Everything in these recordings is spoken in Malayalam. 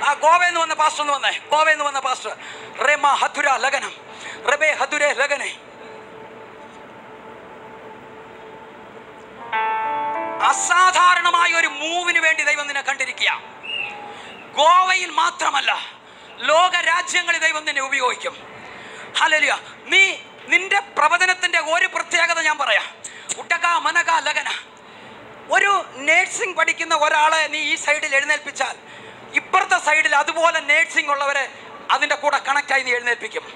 ആ ഗോവയിൽ നിന്ന് വന്ന പാസ്റ്റർ എന്ന് വന്നേ ഗോവയിൽ നിന്ന് വന്ന പാസ്റ്റർ റെമ ഹതുര ലഗനം റബേ ഹതുരെ ലഗനെ അസാധാരണമായ ഒരു മൂവിന് വേണ്ടി ദൈവം നിന്നെ കണ്ടിരിക്കുക ഗോവയിൽ മാത്രമല്ല ലോക രാജ്യങ്ങളിൽ ദൈവം നിന്നെ ഉപയോഗിക്കും ഹലലിയ നീ നിന്റെ പ്രവചനത്തിന്റെ ഒരു പ്രത്യേകത ഞാൻ പറയാം ഉട്ടക മനക ലഗന ഒരു നേഴ്സിംഗ് പഠിക്കുന്ന ഒരാളെ നീ ഈ സൈഡിൽ എഴുന്നേൽപ്പിച്ചാൽ ഇപ്പുറത്തെ സൈഡിൽ അതുപോലെ നേഴ്സിംഗ് ഉള്ളവരെ അതിൻ്റെ കൂടെ കണക്റ്റായി നീ എഴുന്നേൽപ്പിക്കും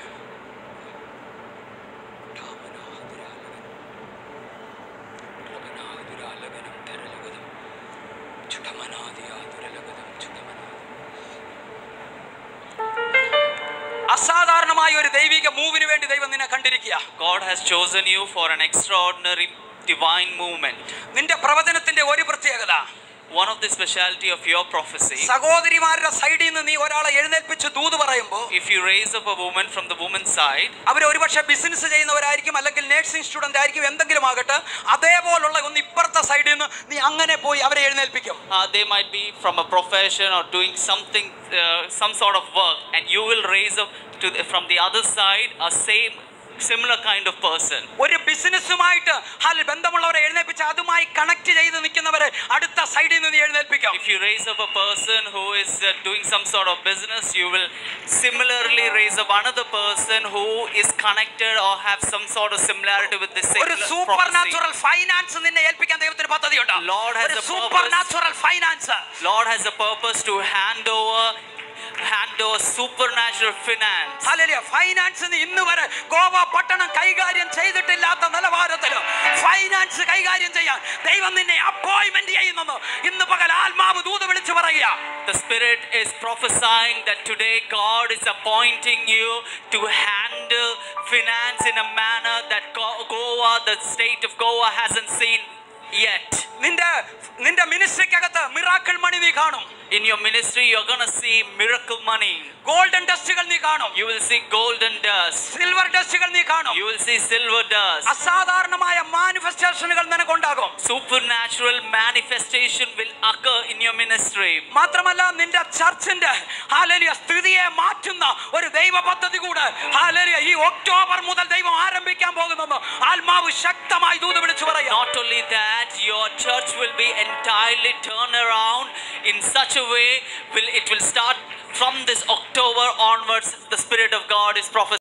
അസാധാരണമായ ഒരു ദൈവിക മൂവിന് വേണ്ടി ദൈവം നിന്നെ കണ്ടിരിക്കുക God has chosen you for an extraordinary divine movement. നിന്റെ പ്രവചനത്തിന്റെ ഒരു പ്രത്യേകത One of the speciality of your prophecy, സഹോദരിമാരുടെ സൈഡിൽ നിന്ന് നീ ഒരാളെ എഴുന്നേൽപ്പിച്ച് ദൂത് പറയുമ്പോൾ if you raise up a woman from the woman's side, അവർ ഒരുപക്ഷെ ബിസിനസ് ചെയ്യുന്നവരായിരിക്കും അല്ലെങ്കിൽ നേഴ്സിംഗ് സ്റ്റുഡന്റ് ആയിരിക്കും എന്തെങ്കിലും ആകട്ടെ അതേപോലുള്ള ഒന്ന് ഇപ്പുറത്തെ സൈഡിൽ നിന്ന് നീ അങ്ങനെ പോയി അവരെ എഴുന്നേൽപ്പിക്കും uh, they might be from a profession or doing something, uh, some sort of work, and you will raise up to the, from the other side a same similar kind of person. ഒരു ബിസിനസ്സുമായിട്ട് ഹാൽ ബന്ധമുള്ളവരെ എഴുന്നേൽപ്പിച്ച് അതുമായി കണക്ട് ചെയ്ത് നിൽക്കുന്നവരെ അടുത്ത സൈഡിൽ നിന്ന് നീ എഴുന്നേൽപ്പിക്കും If you raise up a person who is uh, doing some sort of business, you will similarly raise up another person who is connected or have some sort of similarity with the same ഒരു prophecy. സൂപ്പർ നാച്ചുറൽ ഫൈനാൻസ് നിന്നെ ഏൽപ്പിക്കാൻ ദൈവത്തിന് പദ്ധതിയുണ്ട് Lord has ഒരു a super purpose. Natural finance Lord has a purpose to hand over hand over supernatural finance. Hallelujah finance ഇന്ന് വരെ ഗോവ പട്ടണം കൈകാര്യം ചെയ്തിട്ടില്ലാത്ത നിലവാരത്തിൽ ഫൈനാൻസ് കൈകാര്യം ചെയ്യാൻ ദൈവം നിന്നെ അപ്പോയിന്റ്മെന്റ് ചെയ്യുന്നു ഇന്ന് പകൽ ആത്മാവ് ദൂത വിളിച്ചു പറയുക The Spirit is prophesying that today God is appointing you to handle finance in a manner that Go- Goa, the state of Goa, hasn't seen yet. നിന്റെ നിന്റെ മിനിസ്ട്രിക്കകത്ത് മിറാക്കിൾ മണി നീ കാണും In your ministry, you're going to see miracle money. Golden ഡസ്റ്റുകൾ നീ കാണും You will see golden dust. Silver ഡസ്റ്റുകൾ നീ കാണും You will see silver dust. അസാധാരണമായ മാനിഫെസ്റ്റേഷനുകൾ നിനക്കുണ്ടാകും Supernatural manifestation will occur in your ministry. മാത്രമല്ല നിന്റെ ചർച്ചിന്റെ ഹാലലിയ സ്ഥിതിയെ മാറ്റുന്ന ഒരു ദൈവ പദ്ധതി കൂടെ ഹാലലിയ ഈ ഒക്ടോബർ മുതൽ ദൈവം ആരംഭിക്കാൻ പോകുന്നു ആത്മാവ് ശക്തമായി ദൂത് വിളിച്ചു പറയാം Not only that, your church will be entirely turned around in such a way will it will start from this October onwards. The Spirit of God is prophesying.